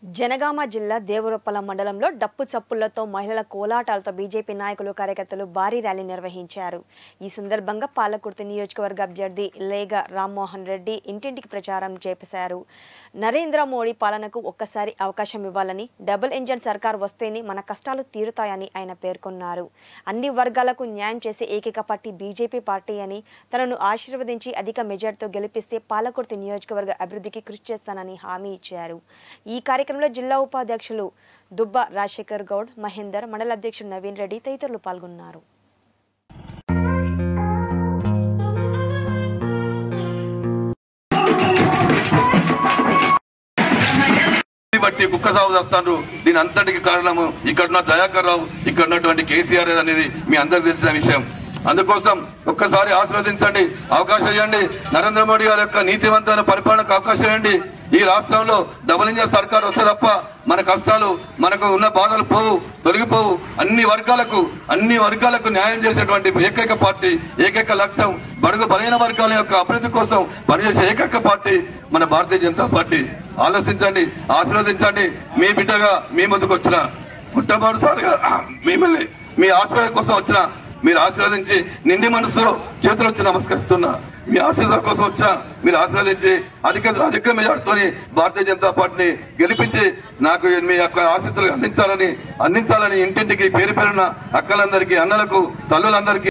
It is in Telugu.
జనగామ జిల్లా దేవరొప్పల మండలంలో డప్పు చప్పులతో మహిళల కోలాటాలతో బీజేపీ నాయకులు కార్యకర్తలు భారీ ర్యాలీ నిర్వహించారు ఈ సందర్భంగా పాలకుర్తి నియోజకవర్గ అభ్యర్థి లేగ రామ్మోహన్ రెడ్డి ఇంటింటికి ప్రచారం చేపశారు నరేంద్ర మోడీ పాలనకు ఒక్కసారి అవకాశం ఇవ్వాలని డబుల్ ఇంజన్ సర్కార్ వస్తేనే మన కష్టాలు తీరుతాయని ఆయన పేర్కొన్నారు అన్ని వర్గాలకు న్యాయం చేసే ఏకైక పార్టీ బీజేపీ పార్టీ అని తనను ఆశీర్వదించి అధిక మెజార్టీతో గెలిపిస్తే పాలకుర్తి నియోజకవర్గ అభివృద్ధికి కృషి చేస్తానని హామీ ఇచ్చారు ఈ కార్యక్రమంలో జిల్లా ఉపాధ్యక్షులు దుబ్బ రాజశేఖర్ గౌడ్ మహేందర్ మండల అధ్యక్షుడు నవీన్ రెడ్డి తదితరులు పాల్గొన్నారు బట్టి కుక్క సాగు చేస్తాను దీని అంతటికి కారణము ఇక్కడ ఉన్న దయాకర్ రావు ఇక్కడ ఉన్నటువంటి కేసీఆర్ అనేది మీ అందరికి తెలిసిన విషయం అందుకోసం ఒక్కసారి ఆశీర్వదించండి అవకాశం ఇవ్వండి నరేంద్ర మోడీ గారి యొక్క నీతివంతమైన పరిపాలనకు అవకాశం ఇవ్వండి ఈ రాష్ట్రంలో డబుల్ ఇంజన్ సర్కార్ వస్తే తప్ప మన కష్టాలు మనకు ఉన్న బాధలు పోవు తొలగిపోవు అన్ని వర్గాలకు అన్ని వర్గాలకు న్యాయం చేసేటువంటి ఏకైక పార్టీ ఏకైక లక్ష్యం బడుగు బలైన వర్గాల యొక్క అభివృద్ధి కోసం పనిచేసే ఏకైక పార్టీ మన భారతీయ జనతా పార్టీ ఆలోచించండి ఆశీర్వదించండి మీ బిడ్డగా మీ ముందుకు వచ్చిన మొట్టమొదటిసారిగా మిమ్మల్ని మీ ఆశీర్వాదం కోసం వచ్చిన మీరు ఆశీర్వదించి నిండి మనసులో చేతులు వచ్చి నమస్కరిస్తున్నా మీ ఆశీర్వాదం కోసం వచ్చా మీరు ఆశీర్వదించి అధిక అధిక మెజార్టీతోని భారతీయ జనతా పార్టీని గెలిపించి నాకు మీ యొక్క ఆశీస్సులు అందించాలని అందించాలని ఇంటింటికి పేరు పేరున అక్కలందరికీ అన్నలకు తల్లులందరికీ